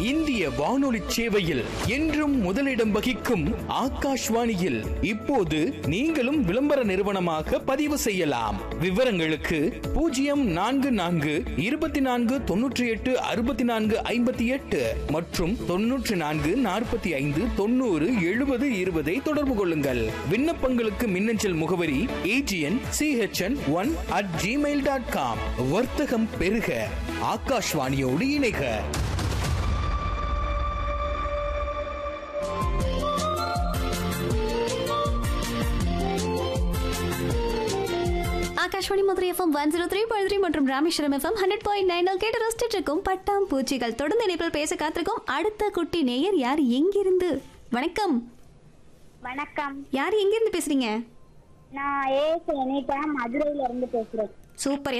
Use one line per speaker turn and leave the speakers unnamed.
இந்திய வானொலி சேவையில் என்றும் முதலிடம் வகிக்கும் ஆகாஷ்வாணியில் இப்போது நீங்களும் விளம்பர நிறுவனமாக பதிவு செய்யலாம் விவரங்களுக்கு பூஜ்ஜியம் நான்கு நான்கு இருபத்தி நான்கு தொன்னூற்றி எட்டு அறுபத்தி நான்கு ஐம்பத்தி எட்டு மற்றும் தொன்னூற்றி நான்கு நாற்பத்தி ஐந்து தொண்ணூறு எழுபது இருபதை தொடர்பு கொள்ளுங்கள் விண்ணப்பங்களுக்கு மின்னஞ்சல் முகவரி AGN CHN one at Gmail dot com வர்த்தகம் பெருக ஆகாஷ்வாணியோடு இணைக
Akashvani Madurai FM one zero three point three மற்றும் Rameswaram FM hundred point nine கேட்டு ரசிச்சிட்டு இருக்கும் பட்டாம் பூச்சிகள் தொடர்ந்து இணைப்பில் பேச காத்திருக்கும் அடுத்த குட்டி நேயர் யார் எங்கிருந்து வணக்கம்
வணக்கம்
யார் எங்கிருந்து பேசுறீங்க
நான் ஏஎஸ் அனிதா மதுரையில இருந்து பேசுறேன்
சூப்பர்